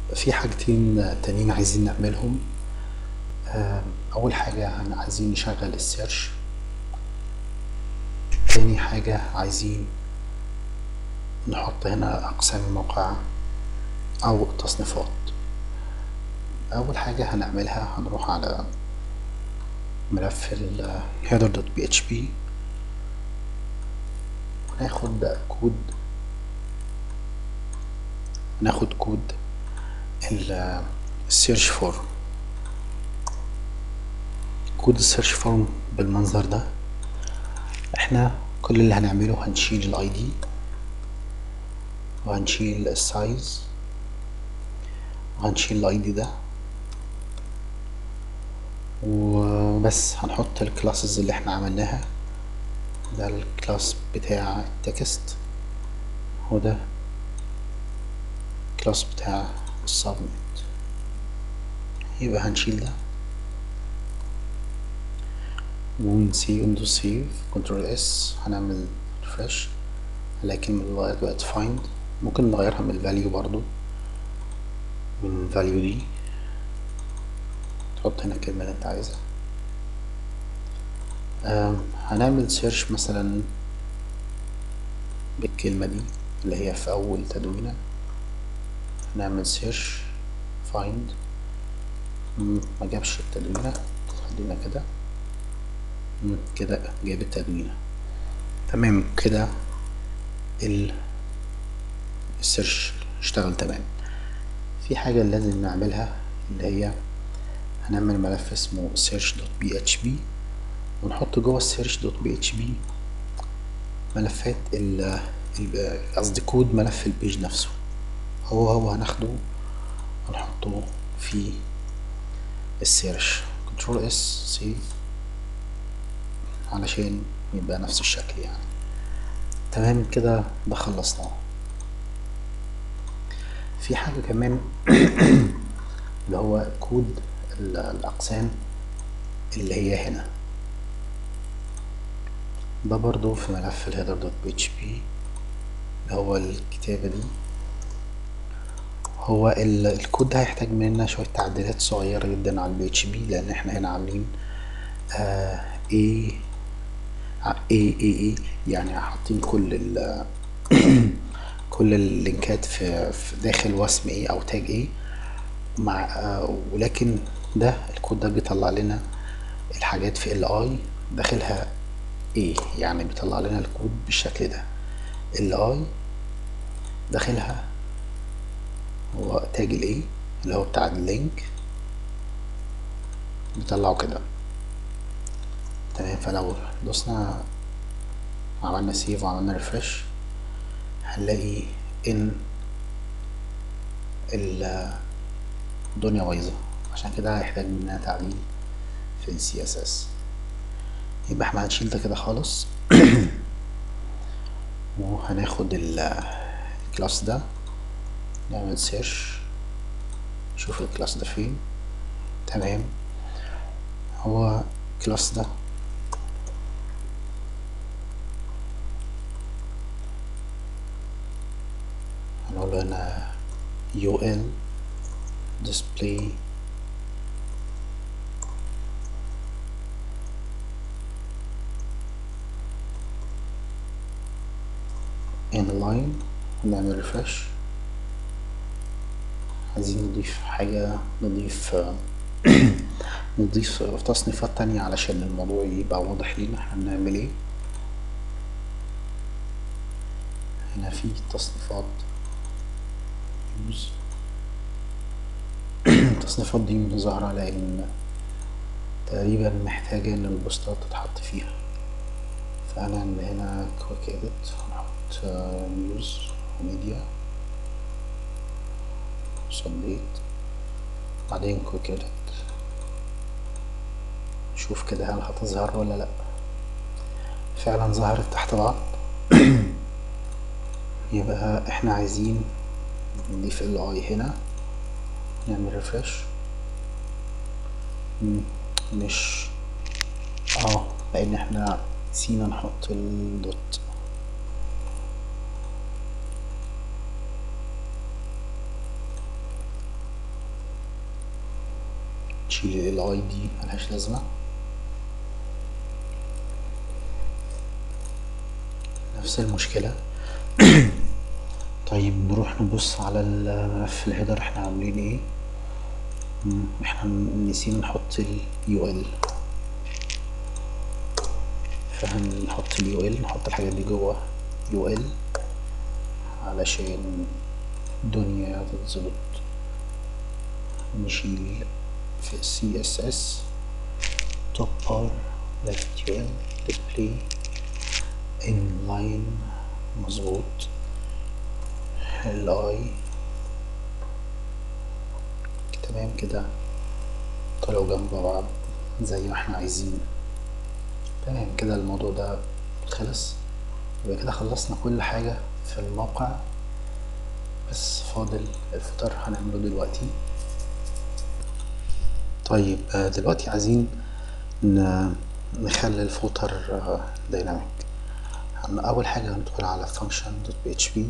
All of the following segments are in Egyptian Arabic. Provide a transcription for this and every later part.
في حاجتين تانيين عايزين نعملهم آه، اول حاجة هن- عايزين نشغل السيرش تاني حاجة عايزين نحط هنا اقسام الموقع او تصنيفات اول حاجة هنعملها هنروح على ملف ال header.php وناخد كود ناخد كود ال السيرش فورم كود السيرش فورم بالمنظر ده احنا كل اللي هنعمله هنشيل الاي دي وهنشيل السايز وهنشيل الاي دي ده وبس هنحط الكلاسز اللي احنا عملناها ده الكلاس بتاع التكست وده الكلاس بتاع السبميت يبقى هنشيل ده ونسي ويندوز سيف كنترول اس هنعمل ريفرش هنلاقي كلمة اتغيرت بقت فايند ممكن نغيرها من الفاليو برضو من الفاليو دي تحط هنا الكلمة اللي انت عايزها آم، هنعمل سيرش مثلا بالكلمة دي اللي هي في أول تدوينة هنعمل سيرش فايند ما جابش التدوينة خلينا كده مم، كده جاب التدوينة تمام كده ال السيرش اشتغل تمام في حاجة لازم نعملها اللي هي هنعمل ملف اسمه search.php ونحط جوه search.php ملفات ال ال- قصدي كود ملف البيج نفسه هو هو هناخده هنحطه في السيرش كنترول اس سيف علشان يبقى نفس الشكل يعني تمام كده ده خلصناه في حاجة كمان اللي هو كود ال- الأقسام اللي هي هنا ده برضو في ملف الهيدر دوت بي اتش بي اللي هو الكتابة دي هو ال- الكود ده هيحتاج مننا شوية تعديلات صغيرة جدا على البي اتش بي لأن احنا هنا عاملين آه ايه ايه ايه ايه يعني حاطين كل ال كل اللينكات في, في داخل وسم ايه او تاج ايه مع آه ولكن ده الكود ده بيطلع لنا الحاجات في ال اي داخلها ايه يعني بيطلع لنا الكود بالشكل ده ال اي داخلها هو تاج الايه اللي هو بتاع اللينك بيطلعه كده تمام فلو دوسنا عملنا سيف وعملنا ريفرش هنلاقي ان ال- الدنيا بايظه عشان كده هيحتاج مننا تعديل في السي اس اس يبقى احنا هنشيل ده كده خالص وهناخد ال- الكلاس ده نعمل سيرش نشوف الكلاس ده فين تمام هو الكلاس ده هنقول له هنا ul display inline ونعمل ريفرش عايزين نضيف حاجة نضيف نضيف تصنيفات تانية علشان الموضوع يبقى واضح لينا احنا بنعمل ايه هنا في تصنيفات يوز التصنيفات دي ظاهرة لأن تقريبا محتاجة إن البوستات تتحط فيها فهنعمل هنا كويك إيديت هنحط نيوز وميديا سبديت بعدين كويك إيديت نشوف كده هل هتظهر ولا لأ فعلا ظهرت تحت بعض يبقى احنا عايزين نضيف ال اي هنا نعمل ريفرش مش اه لان احنا نسينا نحط الدوت نشيل الاي دي ملهاش لازمة نفس المشكلة طيب نروح نبص على الملف الهيدر احنا عاملين ايه مم، احنا نسينا نحط ال UL فهنحط ال UL نحط الحاجات دي جوه UL علشان الدنيا تتظبط نشيل في CSS top bar left UL display inline مظبوط الاي تمام كده طلعوا جنب بعض زي ما احنا عايزين تمام كده الموضوع ده خلص يبقى كده خلصنا كل حاجة في الموقع بس فاضل الفوتر هنعمله دلوقتي طيب آه، دلوقتي عايزين ن- نخلي الفوتر دايناميك اول حاجة هندخل على function.php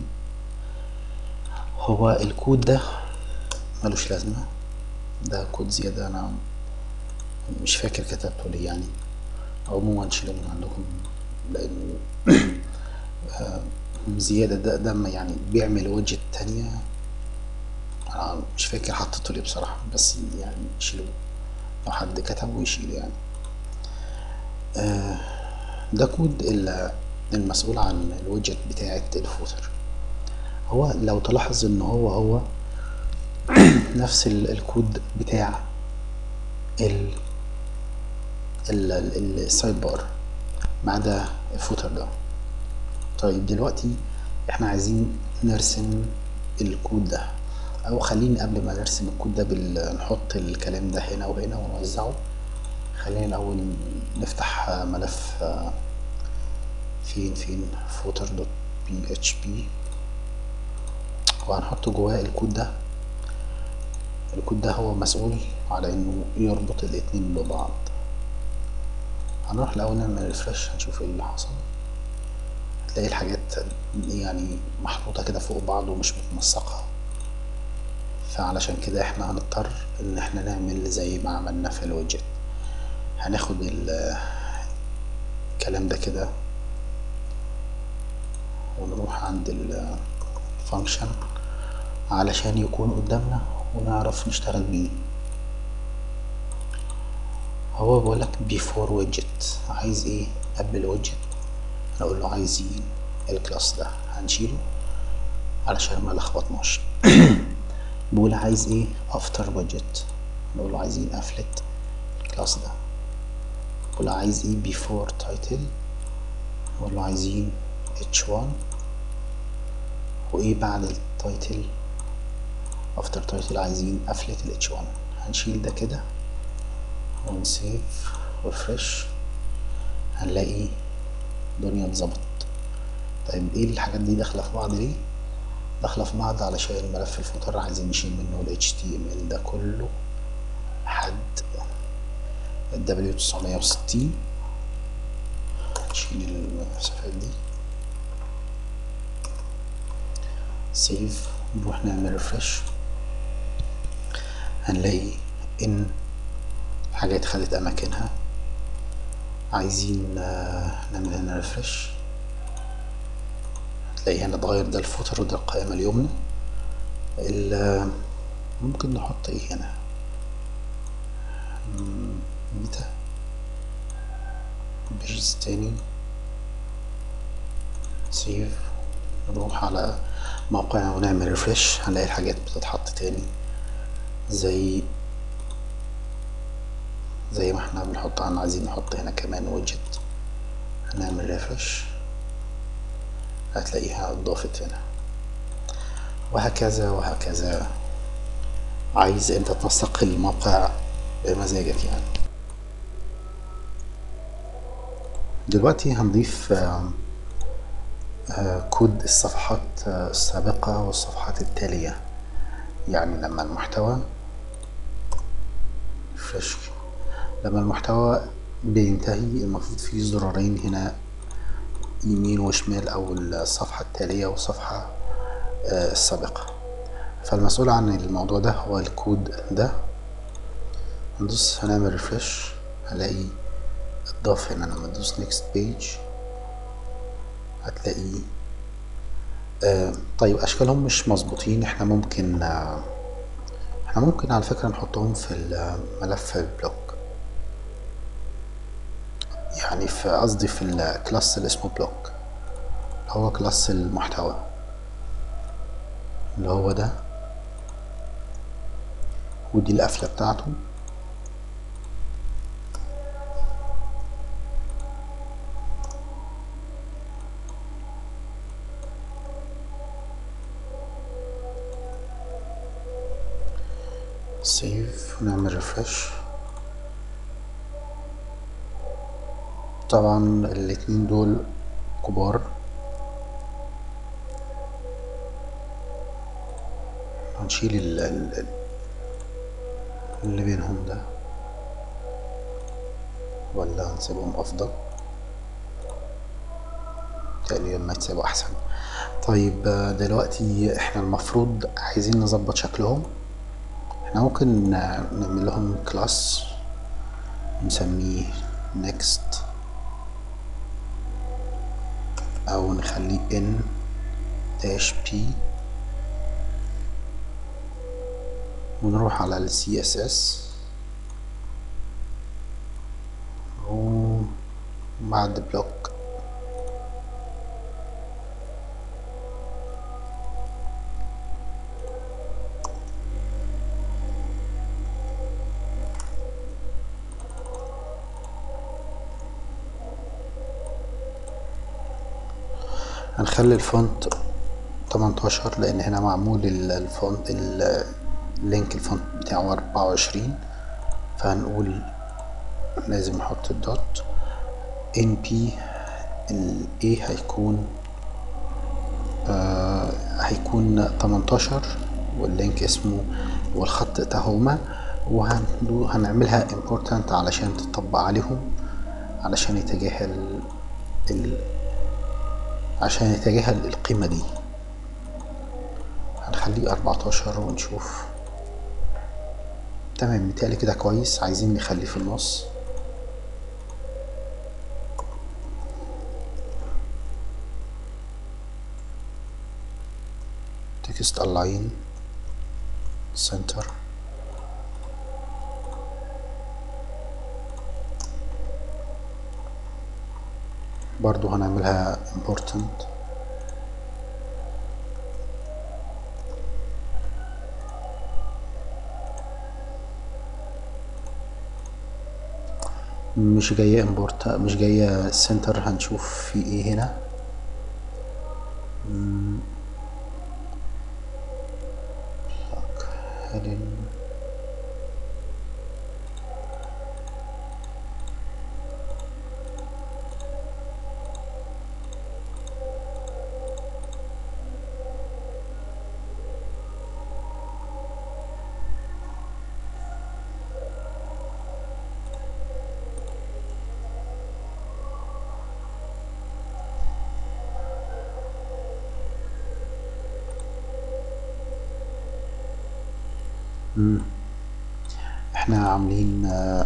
هو الكود ده ملوش لازمة ده كود زيادة انا مش فاكر كتبته ليه يعني عموما نشيله من عندكم لانه آه، زيادة ده ده ما يعني بيعمل وجهة تانية انا مش فاكر حطيته ليه بصراحة بس يعني شيلوه لو حد كتبه يشيله يعني آه، ده كود ال- المسؤول عن الوجهة بتاعة الفوتر هو لو تلاحظ ان هو هو نفس ال- الكود بتاع ال ال- ال- السايد بار ما عدا الفوتر ده طيب دلوقتي احنا عايزين نرسم الكود ده او خليني قبل ما نرسم الكود ده بال... نحط الكلام ده هنا وهنا ونوزعه خلينا الاول نفتح آه، ملف آه، فين فين فوتر دوت بي اتش بي وهنحط جواه الكود ده الكود ده هو مسؤول على انه يربط الاتنين ببعض هنروح الاول نعمل ريفرش هنشوف ايه اللي حصل هتلاقي الحاجات يعني محطوطة كده فوق بعض ومش متنسقة فعلشان كده احنا هنضطر ان احنا نعمل زي ما عملنا في الويدجت هناخد ال- الكلام ده كده ونروح عند الفانكشن علشان يكون قدامنا ونعرف نشتغل بيه هو بيقولك before widget عايز ايه قبل الويدجت نقول له عايزين الكلاس ده هنشيله علشان ما لخبطناش بيقول عايز ايه after widget نقول له عايزين قفلة الكلاس ده بيقول عايز ايه before title نقول له عايزين h1 وايه بعد التايتل افتر تايتل عايزين قفلة ال h1 هنشيل ده كده ونسيف وريفرش هنلاقي الدنيا اتظبط طيب ايه الحاجات دي داخلة في بعض ليه؟ داخلة في بعض علشان ملف الفوتر عايزين نشيل منه ال HTML ده كله لحد ال W960 نشيل المسافات دي سيف نروح نعمل ريفرش هنلاقي ان الحاجات خدت اماكنها عايزين آه، نعمل هنا ريفرش تلاقي هنا اتغير ده الفوتر وده القائمة اليمنى ال- ممكن نحط ايه هنا مم، متى بيجز تاني سيف نروح على موقعنا ونعمل ريفرش هنلاقي الحاجات بتتحط تاني زي زي ما احنا بنحط انا عايزين نحط هنا كمان ويدجت هنعمل ريفرش هتلاقيها اتضافت هنا وهكذا وهكذا عايز انت تنسق الموقع بمزاجك يعني دلوقتي هنضيف آه، آه، كود الصفحات آه، السابقة والصفحات التالية يعني لما المحتوى فريش لما المحتوى بينتهي المفروض فيه زرارين هنا يمين وشمال او الصفحة التالية والصفحة آه، السابقة فالمسؤول عن الموضوع ده هو الكود ده ندوس هنعمل ريفرش هلاقي اتضاف هنا لما ندوس نيكست بيج هتلاقيه آه طيب اشكالهم مش مظبوطين احنا ممكن آه احنا ممكن على فكرة نحطهم في الملف البلوك يعني في قصدي في الكلاس اللي اسمه بلوك اللي هو كلاس المحتوى اللي هو ده ودي القفلة بتاعته سيف ونعمل ريفرش طبعا الاتنين دول كبار هنشيل ال- ال- اللي بينهم ده ولا هنسيبهم افضل تقريبا لما يتسابوا احسن طيب آه، دلوقتي احنا المفروض عايزين نظبط شكلهم احنا ممكن نعمل لهم كلاس نسميه next او نخليه n dash p ونروح على ال css وبعد بلوك هنخلي الفونت 18 لان هنا معمول ال- الفونت ال- اللينك الفونت بتاعه 24 فهنقول لازم نحط الدوت ان بي ال A هيكون آه هيكون 18 واللينك اسمه والخط تهوما وهنعملها important علشان تطبق عليهم علشان يتجاهل ال عشان يتجاهل القيمة دي هنخليه 14 ونشوف تمام متهيألي كده كويس عايزين نخليه في النص text align center برضو هنعملها important مش جاية import مش جاية center هنشوف في ايه هنا مم. fuck. heading. مم. احنا عاملين آه،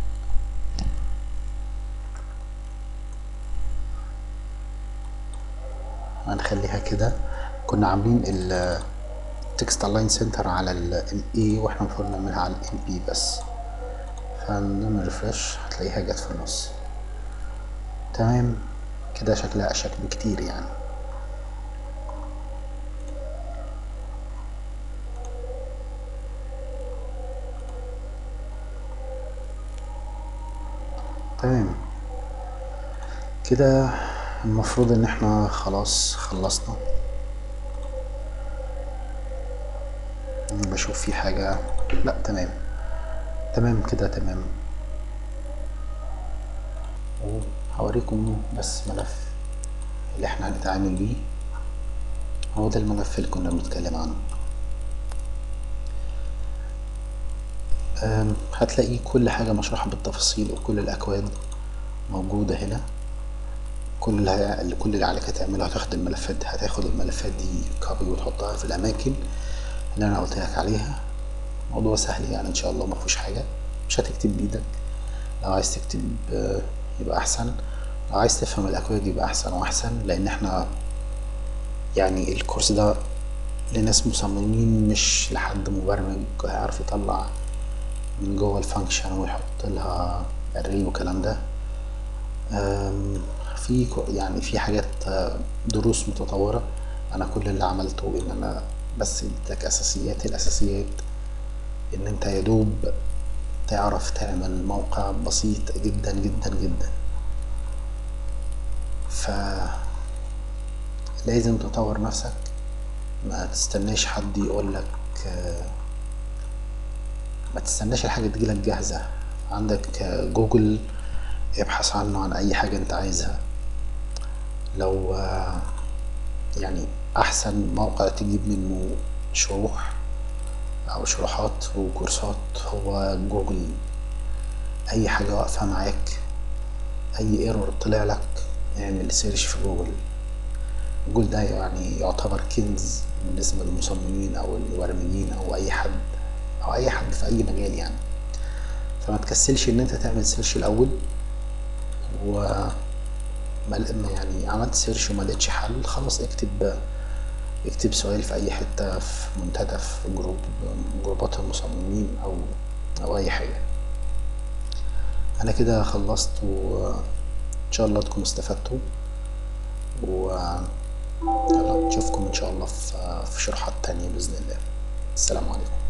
هنخليها كده كنا عاملين ال text align center على ال A واحنا المفروض نعملها على ال B بس فنعمل ريفرش هتلاقيها جت في النص تمام كده شكلها اشيك بكتير يعني تمام كده المفروض ان احنا خلاص خلصنا بشوف في حاجة لا تمام تمام كده تمام هوريكم بس ملف اللي احنا هنتعامل بيه هو ده الملف اللي كنا بنتكلم عنه أم، هتلاقي كل حاجة مشروحة بالتفاصيل وكل الأكواد موجودة هنا كل اللي هي- كل اللي عليك هتعمله هتاخد الملفات هتاخد الملفات دي كوبي وتحطها في الأماكن اللي أنا قلت لك عليها موضوع سهل يعني إن شاء الله مفيهوش حاجة مش هتكتب بايدك لو عايز تكتب آه، يبقى احسن لو عايز تفهم الاكواد يبقى احسن واحسن لان احنا يعني الكورس ده لناس مصممين مش لحد مبرمج هيعرف يطلع من جوه الفانكشن ويحط لها array والكلام ده أم، في كو- يعني في حاجات آه، دروس متطورة أنا كل اللي عملته إن أنا بس اديتك أساسيات الأساسيات إن أنت يا دوب تعرف تعمل موقع بسيط جدا جدا جدا ف لازم تطور نفسك ما تستناش حد يقولك آه، ما تستناش الحاجة تجيلك جاهزة عندك آه، جوجل ابحث عنه عن أي حاجة أنت عايزها لو آه، يعني أحسن موقع تجيب منه شروح أو شروحات وكورسات هو جوجل أي حاجة واقفة معاك أي ايرور طلع لك اعمل سيرش في جوجل جوجل ده يعني يعتبر كنز بالنسبة للمصممين أو المبرمجين أو أي حد أو أي حد في أي مجال يعني فما تكسلش إن أنت تعمل سيرش الأول و ما ما يعني عملت سيرش وما لقيتش حل خلاص اكتب اكتب سؤال في أي حتة في منتدى في جروب جروبات المصممين أو أو أي حاجة أنا كده خلصت وإن شاء الله تكونوا استفدتوا و يلا نشوفكم إن شاء الله في في شروحات تانية بإذن الله السلام عليكم